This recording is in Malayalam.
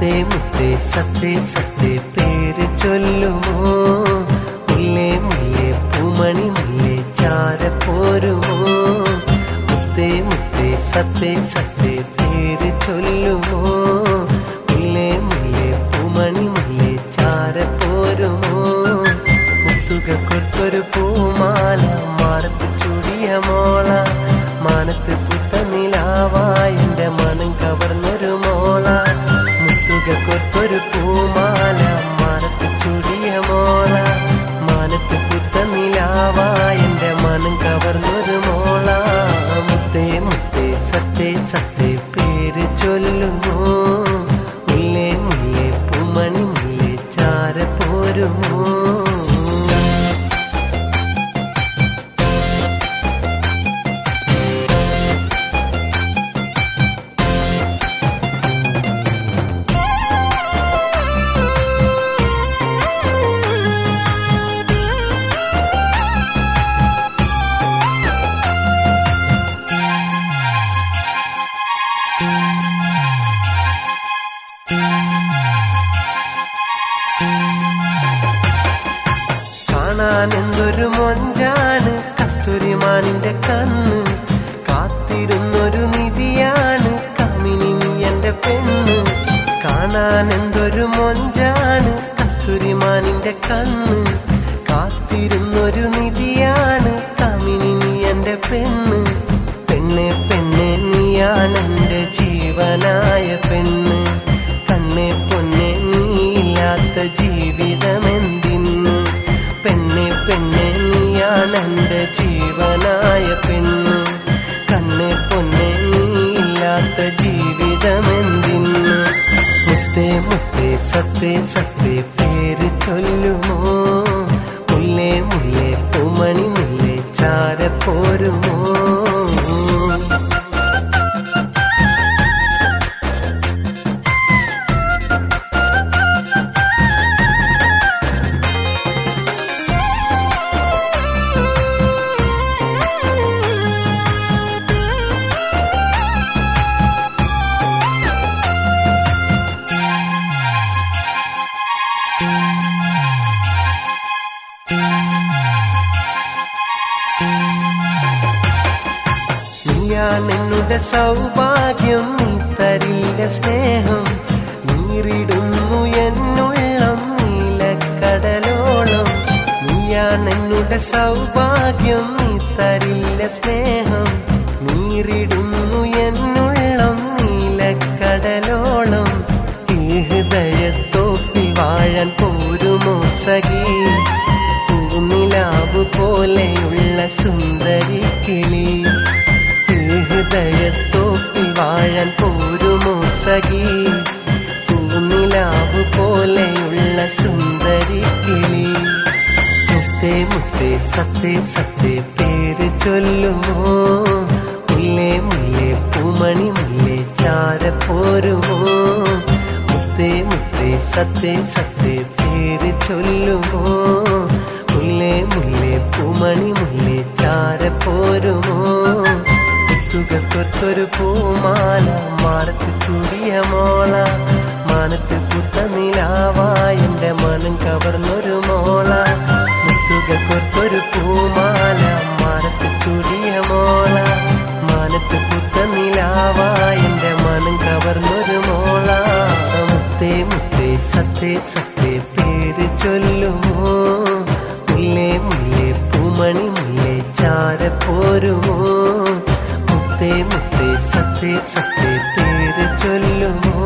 മുത്തേ മുത്തേ സത്തേ സത്തേ പേര് ചൊല്ലുമോ മുല്ലേ മുല്ലേ പൂമണി മുല്ലേ ചാര പോരുമോ മുത്തേ മുത്തേ സത്തേ സത്തേ പേര് ചൊല്ലുമോ മുല്ലേ മുല്ലേ പൂമണി മുല്ലേ ചാര പോരുമോ മുത്തുകൾക്കൊരു പൂമാല മാറത്ത് ചുടിയ മോള മാനത്ത് പുത്ത നിലാവായ എന്റെ മനം കവർന്നൊരു മോള മുത്തുകൾക്കൊരു പൂമാല മാനത്ത് ചുടിയ മോള മാനത്ത് പുത്ത നിലാവായ എന്റെ മനം കവർന്നൊരു മോള മുത്തേ മുത്തേ സത്തേ സത്തേ പേര് ചൊല്ലുമോ മുല്ലേ മുല്ലേ പൂമണി മുല്ലേ ചാര പോരുമോ കാണാൻ എന്തൊരു മൊഞ്ചാണ് കസ്തൂരിമാനിന്റെ കണ്ണ് കാത്തിരുന്നൊരു നിധിയാണ് കമിനി നീ എന്റെ പെണ്ണ് കാണാൻ എന്തൊരു മൊഞ്ചാണ് കസ്തൂരിമാനിന്റെ കണ്ണ് കാത്തിരുന്നൊരു നിധിയാണ് കമിനി നീ എന്റെ പെണ്ണ് പെണ്ണെ പെണ്ണെ നീയാണ് എന്റെ ജീവനായ പെണ്ണ് കണ്ണെ പൊന്നെ നീയില്ലാത്ത ജീവിതമെന്തിന്ന് പെണ്ണെ പെണ്ണെ നീയാണ് എന്റെ ജീവനായ പെണ്ണ് കണ്ണെ പൊന്നെ നീയില്ലാത്ത ജീവിതമെന്തിന്ന് മുത്തേ മുത്തേ സത്തേ സത്തേ പേര് ചൊല്ലുമോ മുല്ലേ മുല്ലേ പൂമണി മുല്ലേ ചാര പോരുമോ നീയാണ് എന്നുടെ സൗഭാഗ്യം നീ തരില്ല സ്നേഹം നീറിടുന്നു എന്നുള്ളം നീലക്കടലോളം നീയാണ് എന്നുടെ സൗഭാഗ്യം നീ തരില്ല സ്നേഹം നീറിടുന്നു എന്നുള്ളം നീലക്കടലോളം ഈ ഹൃദയത്തോപ്പിൽ വാഴാൻ പോരുമോ സഖി പൂനിലാവ് പോലെയുള്ള സുന്ദരി കിളി ഈ ഹൃദയത്തോപ്പിൽ വാഴാൻ പോരുമോ സഖി പൂനിലാവ് പോലെയുള്ള സുന്ദരി കിളി മുത്തേ മുത്തേ സത്തേ സത്തേ പേര് ചൊല്ലുമോ മുല്ലേ മുല്ലേ പൂമണി മുല്ലേ ചാര പോരുമോ മുത്തേ മുത്തേ സത്തേ സത്തേ പേര് ചൊല്ലുമോ മുല്ലേ മുല്ലേ പൂമണി മുല്ലേ ചാര പോരുമോ മുത്തുകൾക്കൊരു പൂമാല മാറത്ത് ചൂടിയ മോള മാനത്ത് പുത്ത നിലാവായ എന്റെ മനം കവർന്നൊരു മോള മുത്തുകൾക്കൊരു പൂമാല മാനത്ത് ചൂടിയ മോള മാനത്ത് പുത്ത നിലാവായ എന്റെ മനം കവർന്നൊരു മോള മുത്തേ മുത്തേ സത്തേ സത്തേ പേര് ചൊല്ലുമോ മുല്ലേ മുല്ലേ പൂമണി മുല്ലേ ചാര പോരുമോ മുത്തേ മുത്തേ സത്തേ സത്തേ പേര് ചൊല്ലുമോ